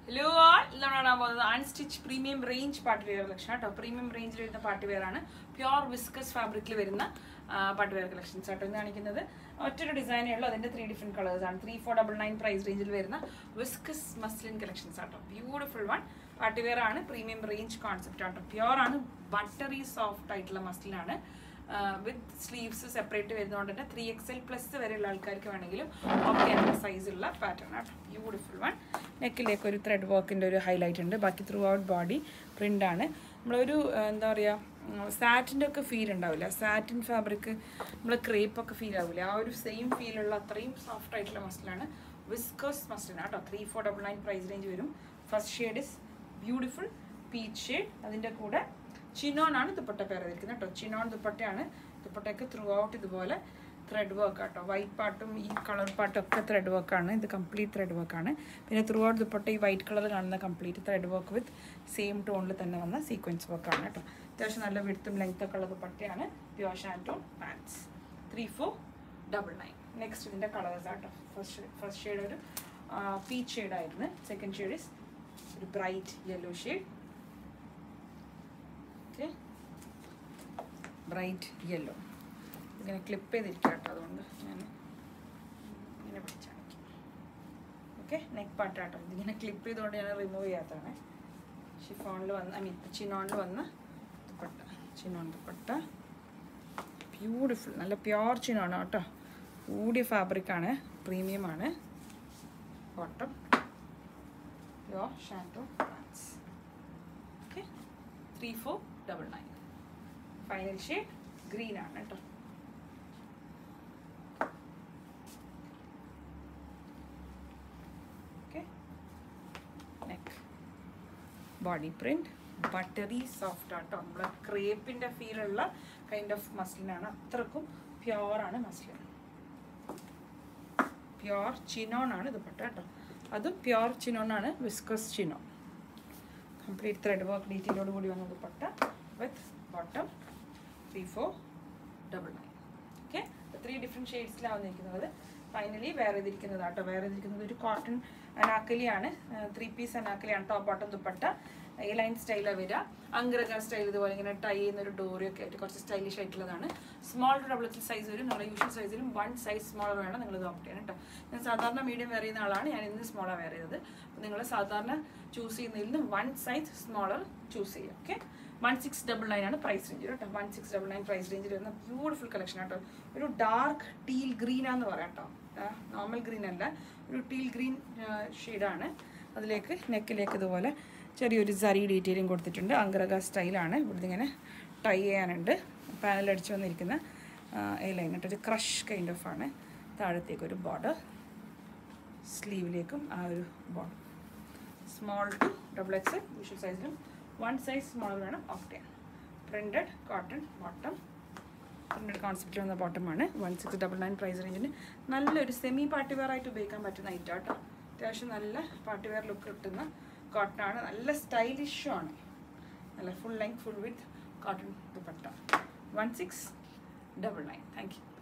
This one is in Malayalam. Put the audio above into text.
ഹലോ ആൾ നമ്മൾ കാണാൻ പോകുന്നത് unstitch premium range party wear collection കേട്ടോ പ്രീമിയം റേഞ്ചിൽ വരുന്ന പാർട്ടി വെയർ ആണ് പ്യുവർ വിസ്കസ് ഫാബ്രിക്കിൽ വരുന്ന പാർട്ടി വെയർ കളക്ഷൻസ് ആട്ടോ ഇന്ന് കാണിക്കുന്നത് ഒറ്റൊരു ഡിസൈനേ ഉള്ളൂ അതിന്റെ ത്രീ ഡിഫറെന്റ് കളേഴ്സ് ആണ് three four double nine price റേഞ്ചിൽ വരുന്ന വിസ്കസ് മസ്ലിൻ കളക്ഷൻസ് ആട്ടോ ബ്യൂട്ടിഫുൾ വൺ പാർട്ടി വെയർ ആണ് പ്രീമിയം റേഞ്ച് കോൺസെപ്റ്റ് ആട്ടോ പ്യുവർ ആണ് ബട്ടറി സോഫ്റ്റ് ആയിട്ടുള്ള മസ്ലിനാണ് വിത്ത് സ്ലീവ്സ് സെപ്പറേറ്റ് വരുന്നതുകൊണ്ട് തന്നെ ത്രീ എക്സ് എൽ പ്ലസ് വരെയുള്ള ആൾക്കാർക്ക് വേണമെങ്കിലും ഓക്കെ സൈസുള്ള പാറ്റേൺ ആണ് ബ്യൂട്ടിഫുൾ വൺ നെക്കിലേക്ക് ഒരു ത്രെഡ് വർക്കിൻ്റെ ഒരു ഹൈലൈറ്റ് ഉണ്ട് ബാക്കി ത്രൂ ഔട്ട് ബോഡി പ്രിൻ്റ് ആണ് നമ്മളൊരു ആ, എന്താ പറയുക സാറ്റിൻ്റെ ഒക്കെ ഫീൽ ഉണ്ടാവില്ല സാറ്റിൻ ഫാബ്രിക് നമ്മൾ ക്രേപ്പ് ഒക്കെ ഫീൽ ആവില്ല ആ ഒരു സെയിം ഫീലുള്ള അത്രയും സോഫ്റ്റ് ആയിട്ടുള്ള മസിലാണ് വിസ്കോസ് മസ്ലിൻ കേട്ടോ three four double nine price range വരും first shade is beautiful peach shade അതിൻ്റെ കൂടെ ചിനോൺ ആണ് ദുപ്പട്ട പേർ ഇരിക്കുന്നത് കേട്ടോ ചിനോൺ ദുപ്പട്ടയാണ് ദുപ്പട്ടയ്ക്ക് ത്രൂ ഔട്ട് ഇതുപോലെ ത്രെഡ് വർക്ക് കേട്ടോ വൈറ്റ് പാട്ടും ഈ കളർ പാട്ടും ഒക്കെ ത്രെഡ് വർക്കാണ് ഇത് കംപ്ലീറ്റ് ത്രെഡ് വർക്കാണ് പിന്നെ ത്രൂ ഔട്ട് ദുപ്പട്ട ഈ വൈറ്റ് കളർ കാണുന്ന complete thread work with same ടോണിൽ തന്നെ വന്ന സീക്വൻസ് വർക്കാണ് കേട്ടോ അത്യാവശ്യം നല്ല വിടുത്തും ലെങ്ത് ഒക്കെ ഉള്ള ദുപ്പട്ടയാണ് pure shantoon pants three four double nine next ഇതിൻ്റെ കളേഴ്സ് ആട്ടോ ഫസ്റ്റ് ഫസ്റ്റ് ഷെയ്ഡ് ഒരു പീച്ച് ഷെയ്ഡായിരുന്നു സെക്കൻഡ് ഷെയ്ഡ് ഇസ് ഒരു bright yellow shade okay bright yellow ഇങ്ങനെ ക്ലിപ്പ് ചെയ്തിരിക്കുക കേട്ടോ അതുകൊണ്ട് ഞാൻ ഇങ്ങനെ പിടിച്ചാണ് ഓക്കെ നെക്ക് പാട്ടാട്ടോ ഇതിങ്ങനെ ക്ലിപ്പ് ചെയ്തുകൊണ്ട് ഞാൻ റിമൂവ് ചെയ്യാത്തതാണ് ഷിഫോണിൽ വന്ന് ഐ മീൻ ചിനോണിൽ വന്ന് ദുപ്പട്ട ചിനോൺ ദുപ്പട്ട ബ്യൂട്ടിഫുൾ നല്ല പ്യോർ ചിനോണ് കേട്ടോ കൂടിയ ഫാബ്രിക്കാണ് പ്രീമിയം ആണ് bottom pure shantoon pants okay three four double nine final shade green ആണ് കേട്ടോ okay neck body print buttery soft ആട്ടോ നമ്മളെ ക്രേപ്പിന്റെ ഫീലുള്ള കൈൻഡ് ഓഫ് മസ്ലിനാണ് അത്രക്കും പ്യോർ ആണ് മസ്ലിൻ പ്യോർ ചിനോൺ ആണ് ദുപ്പട്ട കേട്ടോ അതും പ്യോർ ചിനോൺ ആണ് viscose chinon complete thread work ഡീറ്റെയിലോട് കൂടി വന്ന dupatta with bottom three four double nine okay three different ഷെയ്ഡ്സിലാണ് വന്നിരിക്കുന്നത് ഫൈനലി വേറെ ഇതിരിക്കുന്നത് കേട്ടോ വേറെ ഇതിരിക്കുന്നത് ഒരു കോട്ടൺ അനാക്കലിയാണ് ത്രീ പീസ് അനാക്കലിയാണ് top bottom dupatta A line സ്റ്റൈലാണ് വരിക അങ്കരക സ്റ്റൈൽ ഇതുപോലെ ഇങ്ങനെ ടൈ ചെയ്യുന്ന ഒരു ഡോറിയൊക്കെ ആയിട്ട് കുറച്ച് സ്റ്റൈലിഷ് ആയിട്ടുള്ളതാണ് small to double XL size വരും നമ്മുടെ യൂഷ്വൽ സൈസിലും വൺ സൈസ് സ്മോളർ വേണം നിങ്ങൾ ഇത് ഓപ്റ്റ് ചെയ്യാൻ കേട്ടോ ഞാൻ സാധാരണ മീഡിയം വെയർ ചെയ്യുന്ന ആളാണ് ഞാൻ ഇന്ന് സ്മോളാണ് വെയർ ചെയ്തത് അപ്പോൾ നിങ്ങൾ സാധാരണ ചൂസ് ചെയ്യുന്നതിൽ നിന്ന് വൺ സൈസ് സ്മോളർ ചൂസ് ചെയ്യുക okay one six double nine ആണ് പ്രൈസ് റേഞ്ച് കേട്ടോ one six double nine price റേഞ്ചിൽ വരുന്ന ബ്യൂട്ടിഫുൾ കളക്ഷൻ കേട്ടോ ഒരു ഡാർക്ക് ടീൽ ഗ്രീൻ ആന്ന് പറയാം കേട്ടോ നോർമൽ ഗ്രീൻ അല്ല ഒരു ടീൽ ഗ്രീൻ ഷെയ്ഡാണ് അതിലേക്ക് നെക്കിലേക്ക് ഇതുപോലെ ചെറിയൊരു സരി ഡീറ്റെയിലും കൊടുത്തിട്ടുണ്ട് അങ്കരക സ്റ്റൈലാണ് ഇവിടുന്ന് ഇങ്ങനെ ടൈ ചെയ്യാനുണ്ട് പാനൽ അടിച്ച് വന്നിരിക്കുന്ന എ ലൈൻ ഒരു ക്രഷ് കൈൻഡ് ഓഫ് ആണ് താഴത്തേക്ക് ഒരു ബോർഡർ സ്ലീവിലേക്കും ആ ഒരു border small to double X usual സൈസിലും വൺ സൈസ് സ്മോൾ വേണം ഓപ്റ്റ് ചെയ്യാൻ printed cotton bottom printed concept വന്ന ബോട്ടമാണ് one six double nine price റേഞ്ചിന് നല്ലൊരു സെമി പാർട്ടി വെയർ ആയിട്ട് ഉപയോഗിക്കാൻ പറ്റുന്ന ഐറ്റം കേട്ടോ അത്യാവശ്യം നല്ല പാർട്ടി വെയർ ലുക്ക് കിട്ടുന്ന കോട്ടൺ ആണ് നല്ല സ്റ്റൈലിഷും ആണ് നല്ല full length full with cotton dupatta one six double nine thank U